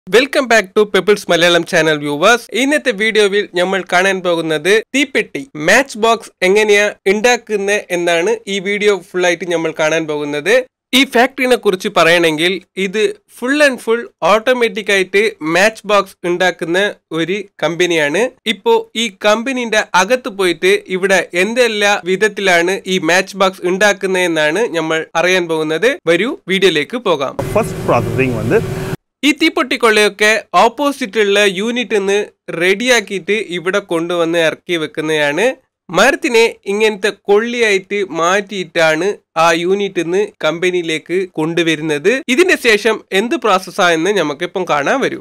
welcome back to people's Malayalam channel viewers ഇന്നത്തെ വീഡിയോയിൽ നമ്മൾ കാണാൻ പോകുന്നത് തീപ്പെട്ടി മാച്ച് ബോക്സ് എങ്ങനെയാ ഉണ്ടാക്കുന്നത് എന്നാണ് ഈ വീഡിയോ ഫുൾ ആയിട്ട് നമ്മൾ കാണാൻ പോകുന്നത് ഈ ഫാക്ടറിനെ കുറിച്ച് പറയണമെങ്കിൽ ഇത് ഫുൾ ആൻഡ് ഫുൾ ഓട്ടോമാറ്റിക് ആയിട്ട് മാച്ച് ബോക്സ് ഉണ്ടാക്കുന്ന ഒരു കമ്പനിയാണ് ഇപ്പോ ഈ കമ്പനിന്റെ അകത്ത് പോയിട്ട് ഇവിടെ എന്തെല്ലാം വിധത്തിലാണ് ഈ മാച്ച് ബോക്സ് ഉണ്ടാക്കുന്നതെന്നാണ് നമ്മൾ അറിയാൻ പോകുന്നത് വരൂ വീഡിയോയിലേക്ക് പോകാം ஃபர்ஸ்ட் ப்ராசஸிங் வந்து ഈ തീപ്പൊട്ടിക്കൊള്ളയൊക്കെ ഓപ്പോസിറ്റുള്ള യൂണിറ്റിൽ നിന്ന് റെഡിയാക്കിയിട്ട് ഇവിടെ കൊണ്ടുവന്ന് ഇറക്കി വെക്കുന്നതാണ് മരത്തിനെ ഇങ്ങനത്തെ കൊള്ളിയായിട്ട് മാറ്റിയിട്ടാണ് ആ യൂണിറ്റിൽ നിന്ന് കമ്പനിയിലേക്ക് കൊണ്ടുവരുന്നത് ഇതിന്റെ ശേഷം എന്ത് പ്രോസസ്സായെന്ന് നമുക്കിപ്പം കാണാൻ വരൂ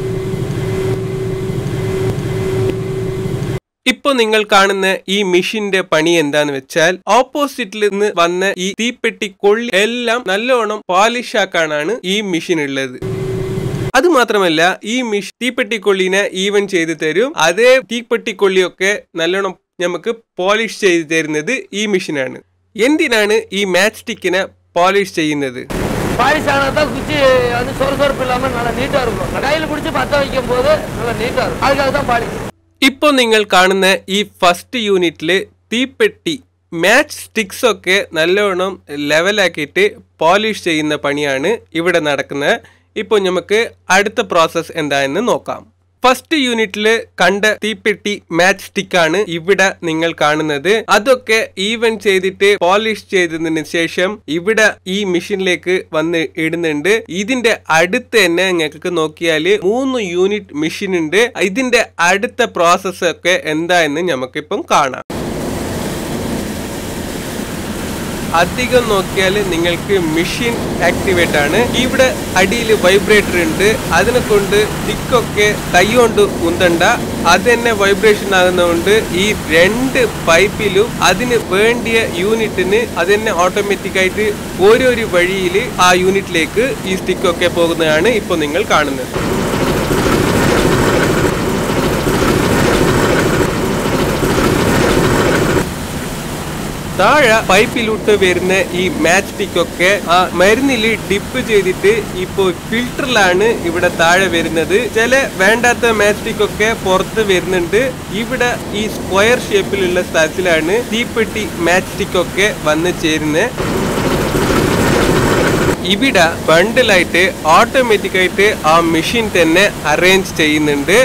ഇപ്പൊ നിങ്ങൾ കാണുന്ന ഈ മെഷീന്റെ പണി എന്താന്ന് വെച്ചാൽ ഓപ്പോസിറ്റിൽ നിന്ന് വന്ന ഈ തീപ്പെട്ടി കൊള്ളി എല്ലാം നല്ലോണം പോളിഷ് ആക്കാനാണ് ഈ മെഷീൻ ഉള്ളത് അത് മാത്രമല്ല ഈ മിഷ് തീപ്പെട്ടിക്കൊള്ളിനെ ഈവൻ ചെയ്തു തരും അതേ തീപ്പെട്ടിക്കൊള്ളിയൊക്കെ നല്ലോണം നമുക്ക് പോളിഷ് ചെയ്തു തരുന്നത് ഈ മെഷീനാണ് എന്തിനാണ് ഈ മാച്ച് സ്റ്റിക്കിനെ പോളിഷ് ചെയ്യുന്നത് பாலிஷ் ஆனால் தான் குச்சி வந்து சொர சொரப்பு இல்லாமல் நல்லா நீட்டாக இருக்கும் கையில் பிடிச்சி பற்ற வைக்கும் போது நல்லா நீட்டாக இருக்கும் அதுக்காக தான் பாலிஷ் ഇപ്പോൾ നിങ്ങൾ കാണുന്ന ഈ ഫസ്റ്റ് യൂണിറ്റിൽ തീപ്പെട്ടി മാച്ച് സ്റ്റിക്സ് ഒക്കെ നല്ലോണം ലെവലാക്കിയിട്ട് പോളിഷ് ചെയ്യുന്ന പണിയാണ് ഇവിടെ നടക്കുന്നത് ഇപ്പോൾ നമുക്ക് അടുത്ത പ്രോസസ്സ് എന്താണെന്ന് നോക്കാം ഫസ്റ്റ് യൂണിറ്റിൽ കണ്ട തീപ്പെട്ടി മാച്ച് സ്റ്റിക്കാണ് ഇവിടെ നിങ്ങൾ കാണുന്നത് അതൊക്കെ ഈവൻ ചെയ്തിട്ട് പോളിഷ് ചെയ്തതിന് ശേഷം ഇവിടെ ഈ മെഷീനിലേക്ക് വന്ന് ഇടുന്നുണ്ട് ഇതിന്റെ അടുത്ത് തന്നെ നിങ്ങൾക്ക് നോക്കിയാൽ മൂന്ന് യൂണിറ്റ് മെഷീൻ ഉണ്ട് ഇതിന്റെ അടുത്ത പ്രോസസ്സ് ഒക്കെ എന്താ എന്ന് നമുക്കിപ്പം കാണാം അധികം നോക്കിയാൽ നിങ്ങൾക്ക് മെഷീൻ ആക്ടിവേറ്റ് ആണ് ഇവിടെ അടിയിൽ വൈബ്രേറ്റർ ഉണ്ട് അതിനെ കൊണ്ട് തിക്കൊക്കെ കൈ കൊണ്ട് ഉന്തണ്ട അത് തന്നെ വൈബ്രേഷൻ ആകുന്നതുകൊണ്ട് ഈ രണ്ട് പൈപ്പിലും അതിന് വേണ്ടിയ യൂണിറ്റിന് അത് തന്നെ ഓട്ടോമാറ്റിക് ആയിട്ട് ഓരോരു വഴിയിൽ ആ യൂണിറ്റിലേക്ക് ഈ സ്റ്റിക്കൊക്കെ പോകുന്നതാണ് ഇപ്പോൾ നിങ്ങൾ കാണുന്നത് താഴെ പൈപ്പിലൂട്ട് വരുന്ന ഈ മാച്ച് സ്റ്റിക്ക് ഒക്കെ ആ മരുന്നിൽ ഡിപ്പ് ചെയ്തിട്ട് ഇപ്പോ ഫിൽറ്ററിലാണ് ഇവിടെ താഴെ വരുന്നത് ചില വേണ്ടാത്ത മാച്ച് സ്റ്റിക്ക് ഒക്കെ പുറത്ത് വരുന്നുണ്ട് ഇവിടെ ഈ സ്ക്വയർ ഷേപ്പിലുള്ള സ്ഥലത്തിലാണ് തീപ്പെട്ടി മാച്ച് സ്റ്റിക്ക് ഒക്കെ വന്ന് ചേരുന്നത് ഇവിടെ ബണ്ടിലായിട്ട് ഓട്ടോമാറ്റിക് ആയിട്ട് ആ മെഷീൻ തന്നെ അറേഞ്ച് ചെയ്യുന്നുണ്ട്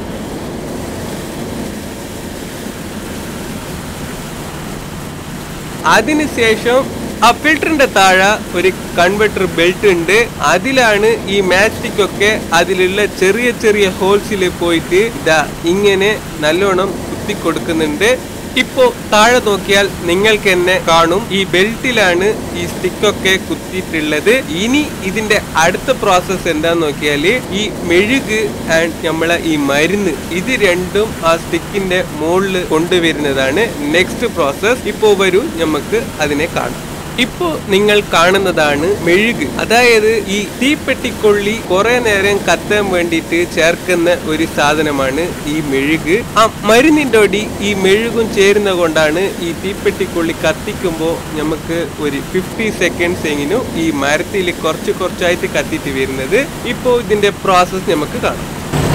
അതിനുശേഷം ആ ഫിൽറ്ററിന്റെ താഴെ ഒരു കൺവെർട്ടർ ബെൽറ്റ് ഉണ്ട് അതിലാണ് ഈ മാസ്റ്റിക് ഒക്കെ അതിലുള്ള ചെറിയ ചെറിയ ഹോൾസിൽ പോയിട്ട് ഇതാ ഇങ്ങനെ നല്ലോണം കുത്തി കൊടുക്കുന്നുണ്ട് ഇപ്പോ താഴെ നോക്കിയാൽ നിങ്ങൾക്ക് തന്നെ കാണും ഈ ബെൽറ്റിലാണ് ഈ സ്റ്റിക്കൊക്കെ കുത്തിയിട്ടുള്ളത് ഇനി ഇതിന്റെ അടുത്ത പ്രോസസ്സ് എന്താന്ന് നോക്കിയാൽ ഈ മെഴുക് ആൻഡ് നമ്മളെ ഈ മരുന്ന് ഇത് രണ്ടും ആ സ്റ്റിക്കിന്റെ മുകളിൽ കൊണ്ടുവരുന്നതാണ് നെക്സ്റ്റ് പ്രോസസ് ഇപ്പോ വരൂ നമുക്ക് അതിനെ കാണാം ഇപ്പോ നിങ്ങൾ കാണുന്നതാണ് മെഴുക് അതായത് ഈ തീപ്പെട്ടിക്കൊള്ളി കുറെ നേരം കത്താൻ വേണ്ടിയിട്ട് ചേർക്കുന്ന ഒരു സാധനമാണ് ഈ മെഴുക് ആ മരുന്നിന്റെ ഒടി ഈ മെഴുകും ചേരുന്ന കൊണ്ടാണ് ഈ തീപ്പെട്ടിക്കൊള്ളി കത്തിക്കുമ്പോൾ നമുക്ക് ഒരു ഫിഫ്റ്റി സെക്കൻഡ്സ് എങ്കിലും ഈ മരത്തിൽ കുറച്ച് കുറച്ചായിട്ട് കത്തിയിട്ട് വരുന്നത് ഇപ്പോൾ ഇതിന്റെ പ്രോസസ്സ് നമുക്ക് കാണാം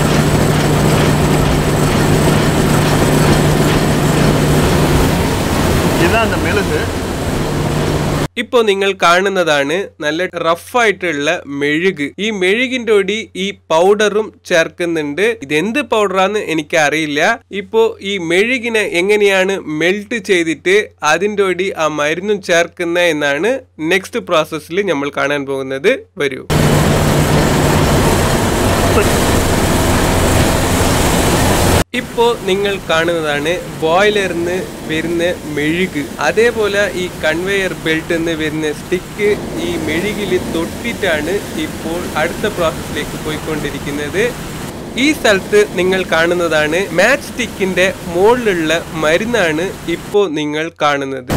இதுதான் அந்த மெழுகு ഇപ്പോൾ നിങ്ങൾ കാണുന്നതാണ് നല്ല റഫായിട്ടുള്ള മെഴുക് ഈ മെഴുകിന്റെ ഒടി ഈ പൗഡറും ചേർക്കുന്നുണ്ട് ഇത് എന്ത് പൗഡറാന്ന് എനിക്ക് അറിയില്ല ഇപ്പോ ഈ മെഴുകിനെ എങ്ങനെയാണ് മെൽറ്റ് ചെയ്തിട്ട് അതിന്റെ ഒടി ആ മരുന്നും ചേർക്കുന്ന എന്നാണ് നെക്സ്റ്റ് പ്രോസസ്സിൽ നമ്മൾ കാണാൻ പോകുന്നത് വരൂ ഇപ്പോ നിങ്ങൾ കാണുന്നതാണ് ബോയിലറിന്ന് വരുന്ന മെഴുക് അതേപോലെ ഈ കൺവെയർ ബെൽറ്റ് നിന്ന് വരുന്ന സ്റ്റിക്ക് ഈ മെഴുകിൽ തൊട്ടിട്ടാണ് ഇപ്പോൾ അടുത്ത പ്രോസസ്സിലേക്ക് പോയിക്കൊണ്ടിരിക്കുന്നത് ഈ സ്ഥലത്ത് നിങ്ങൾ കാണുന്നതാണ് മാച്ച് സ്റ്റിക്കിന്റെ മുകളിലുള്ള മരുന്നാണ് ഇപ്പോൾ നിങ്ങൾ കാണുന്നത്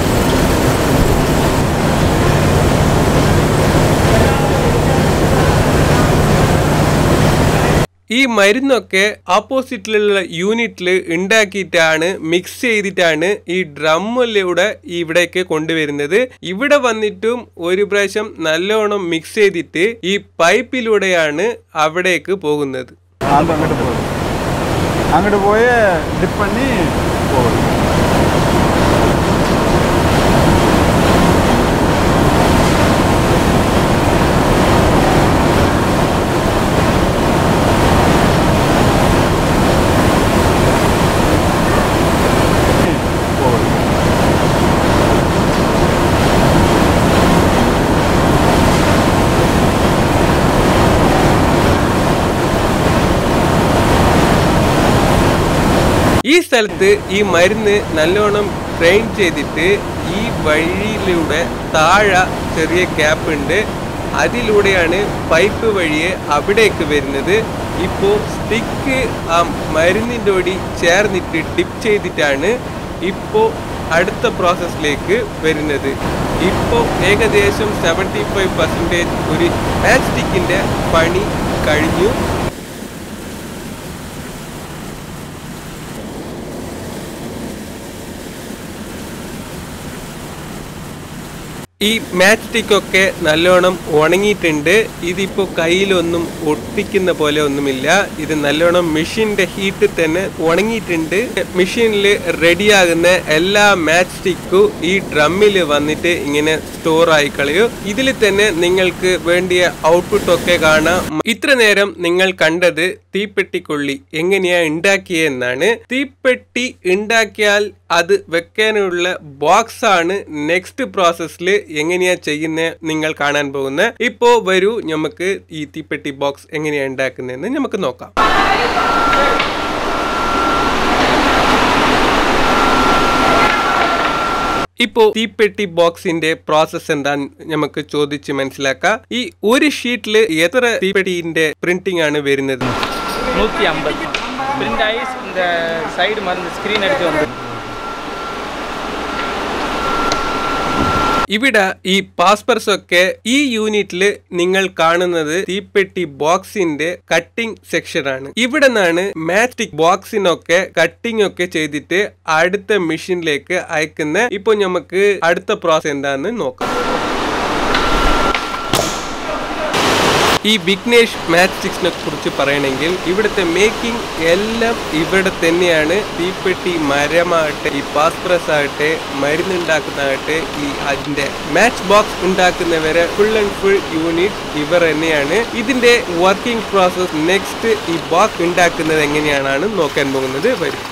ഈ മരുന്നൊക്കെ ഓപ്പോസിറ്റിലുള്ള യൂണിറ്റിൽ ഉണ്ടാക്കിയിട്ടാണ് മിക്സ് ചെയ്തിട്ടാണ് ഈ ഡ്രമ്മിലൂടെ ഇവിടേക്ക് കൊണ്ടുവരുന്നത് ഇവിടെ വന്നിട്ടും ഒരു പ്രാവശ്യം നല്ലോണം മിക്സ് ചെയ്തിട്ട് ഈ പൈപ്പിലൂടെയാണ് അവിടേക്ക് പോകുന്നത് அது அங்கிட்டு போகுது அங்கிட்டு போய் டிப் பண்ணி போகுது போகுது ഈ സ്ഥലത്ത് ഈ മരുന്ന് നല്ലോണം ട്രെയിൻ ചെയ്തിട്ട് ഈ വഴിയിലൂടെ താഴെ ചെറിയ ഗ്യാപ്പ് ഉണ്ട് അതിലൂടെയാണ് പൈപ്പ് വഴിയെ അവിടേക്ക് വരുന്നത് ഇപ്പോൾ സ്റ്റിക്ക് ആ മരുന്നിൻ്റെ ഓടി ചേർന്നിട്ട് ഡിപ്പ് ചെയ്തിട്ടാണ് ഇപ്പോൾ അടുത്ത പ്രോസസ്സിലേക്ക് വരുന്നത് ഇപ്പോൾ ഏകദേശം സെവൻറ്റി ഫൈവ് പെർസെൻറ്റേജ് ഒരു മാച്ച് സ്റ്റിക്കിൻ്റെ പണി കഴിഞ്ഞു ഈ മാച്ച് സ്റ്റിക്ക് ഒക്കെ നല്ലോണം ഉണങ്ങിയിട്ടുണ്ട് ഇതിപ്പോൾ കയ്യിലൊന്നും ഒട്ടിക്കുന്ന പോലെ ഒന്നുമില്ല ഇത് നല്ലോണം മെഷീന്റെ ഹീറ്റിൽ തന്നെ ഉണങ്ങിയിട്ടുണ്ട് മെഷീനിൽ റെഡിയാകുന്ന എല്ലാ മാച്ച് സ്റ്റിക്കും ഈ ഡ്രമ്മിൽ വന്നിട്ട് ഇങ്ങനെ സ്റ്റോർ ആയി കളയും ഇതിൽ തന്നെ നിങ്ങൾക്ക് വേണ്ടിയ ഔട്ട്പുട്ട് ഒക്കെ കാണാം ഇത്ര നേരം നിങ്ങൾ കണ്ടത് തീപ്പെട്ടിക്കൊള്ളി എങ്ങനെയാ ഉണ്ടാക്കിയെന്നാണ് തീപ്പെട്ടി ഉണ്ടാക്കിയാൽ അത് വെക്കാനുള്ള ബോക്സ് ആണ് നെക്സ്റ്റ് പ്രോസസ്സിൽ എങ്ങനെയാ ചെയ്യുന്നത് നിങ്ങൾ കാണാൻ പോകുന്നത് ഇപ്പോ വരൂ നമുക്ക് ഈ തീപ്പെട്ടി ബോക്സ് എങ്ങനെയാ ഉണ്ടാക്കുന്നതെന്ന് നമുക്ക് നോക്കാം ഇപ്പോ തീപ്പെട്ടി ബോക്സിന്റെ പ്രോസസ് എന്താ നമുക്ക് ചോദിച്ച് മനസ്സിലാക്കാം ഈ ഒരു ഷീറ്റിൽ എത്ര തീപ്പെട്ടിന്റെ പ്രിന്റിംഗ് ആണ് വരുന്നത് நூற்றி ஐம்பது பிரிண்ட் ஆகி இந்த சைடு மருந்து ஸ்க்ரீன் எடுத்து வந்து ഇവിടെ ഈ പാസ്പേഴ്സ് ഒക്കെ ഈ യൂണിറ്റിൽ നിങ്ങൾ കാണുന്നത് തീപ്പെട്ടി ബോക്സിന്റെ കട്ടിംഗ് സെക്ഷൻ ആണ് ഇവിടെ നിന്നാണ് മാറ്റിക് ബോക്സിനൊക്കെ കട്ടിംഗ് ഒക്കെ ചെയ്തിട്ട് അടുത്ത മെഷീനിലേക്ക് അയക്കുന്ന ഇപ്പൊ നമുക്ക് അടുത്ത പ്രോസസ് എന്താന്ന് നോക്കാം ഈ വിഘ്നേഷ് മാറ്റിക്സിനെ കുറിച്ച് പറയണമെങ്കിൽ ഇവിടുത്തെ മേക്കിംഗ് എല്ലാം ഇവിടെ തന്നെയാണ് തീപ്പെട്ടി മരമാകട്ടെ ഈ പാസ്പ്രസ് ആകട്ടെ മരുന്നുണ്ടാക്കുന്നതാകട്ടെ ഈ അതിന്റെ മാച്ച് ബോക്സ് ഉണ്ടാക്കുന്നവരെ ഫുൾ ആൻഡ് ഫുൾ യൂണിറ്റ് ഇവർ തന്നെയാണ് ഇതിന്റെ വർക്കിംഗ് പ്രോസസ് നെക്സ്റ്റ് ഈ ബോക്സ് ഉണ്ടാക്കുന്നത് എങ്ങനെയാണെന്ന് നോക്കാൻ പോകുന്നത് വരും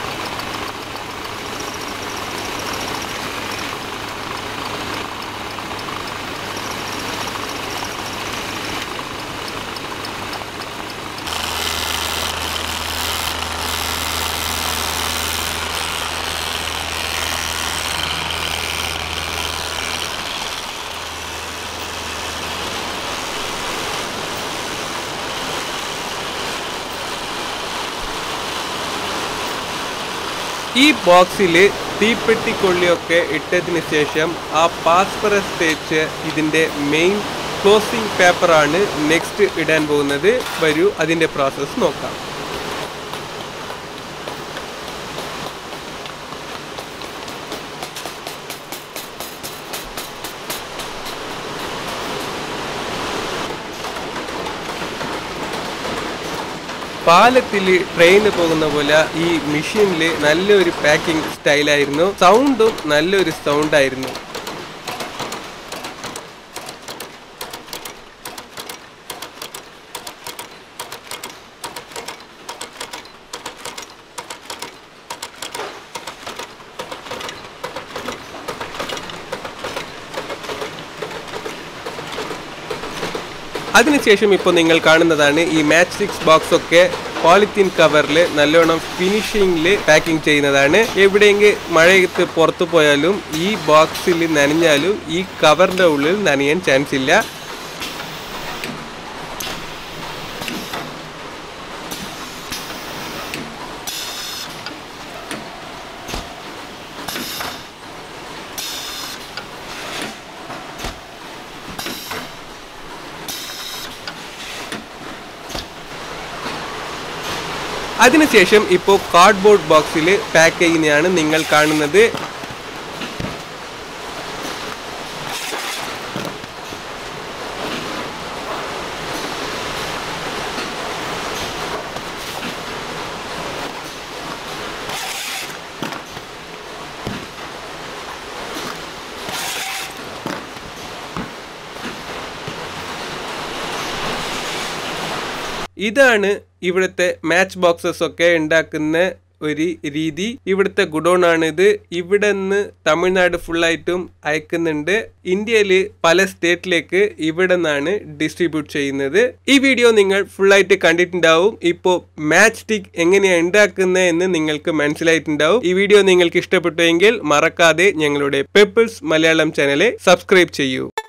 ഈ ബോക്സിൽ തീപ്പെട്ടിക്കൊള്ളിയൊക്കെ ഇട്ടതിന് ശേഷം ആ പാസ്പറസ് തേച്ച് ഇതിന്റെ മെയിൻ ക്ലോസിംഗ് പേപ്പറാണ് നെക്സ്റ്റ് ഇടാൻ പോകുന്നത് വരൂ അതിന്റെ പ്രോസസ്സ് നോക്കാം പാലത്തിൽ ട്രെയിൻ പോകുന്ന പോലെ ഈ മെഷീനിൽ നല്ലൊരു പാക്കിംഗ് സ്റ്റൈലായിരുന്നു സൗണ്ടും നല്ലൊരു സൗണ്ട് ആയിരുന്നു അതിനുശേഷം ഇപ്പോൾ നിങ്ങൾ കാണുന്നതാണ് ഈ മാച്ച് സിക്സ് ബോക്സ് ഒക്കെ പോളിത്തീൻ കവറിൽ നല്ലോണം ഫിനിഷിങ്ങിൽ പാക്കിംഗ് ചെയ്യുന്നതാണ് എവിടെയെങ്കിലും മഴയത്ത് പുറത്തു പോയാലും ഈ ബോക്സിൽ നനഞ്ഞാലും ഈ കവറിന്റെ ഉള്ളിൽ നനയാൻ ചാൻസ് ഇല്ല അതിനുശേഷം ഇപ്പോൾ കാർഡ്ബോർഡ് ബോക്സിൽ പാക്ക് ചെയ്യുന്നതാണ് നിങ്ങൾ കാണുന്നത് ഇതാണ് ഇവിടുത്തെ മാച്ച് ബോക്സസ് ഒക്കെ ഉണ്ടാക്കുന്ന ഒരു രീതി ഇവിടുത്തെ ഗുഡോൺ ആണിത് ഇവിടെ നിന്ന് തമിഴ്നാട് ഫുള്ളായിട്ടും അയക്കുന്നുണ്ട് ഇന്ത്യയിൽ പല സ്റ്റേറ്റിലേക്ക് ഇവിടെ നിന്നാണ് ഡിസ്ട്രിബ്യൂട്ട് ചെയ്യുന്നത് ഈ വീഡിയോ നിങ്ങൾ ഫുള്ളായിട്ട് കണ്ടിട്ടുണ്ടാവും ഇപ്പോൾ മാച്ച് സ്റ്റിക്ക് എങ്ങനെയാണ് ഉണ്ടാക്കുന്നത് എന്ന് നിങ്ങൾക്ക് മനസ്സിലായിട്ടുണ്ടാവും ഈ വീഡിയോ നിങ്ങൾക്ക് ഇഷ്ടപ്പെട്ടുവെങ്കിൽ മറക്കാതെ ഞങ്ങളുടെ പെപ്പിൾസ് മലയാളം ചാനലെ സബ്സ്ക്രൈബ് ചെയ്യൂ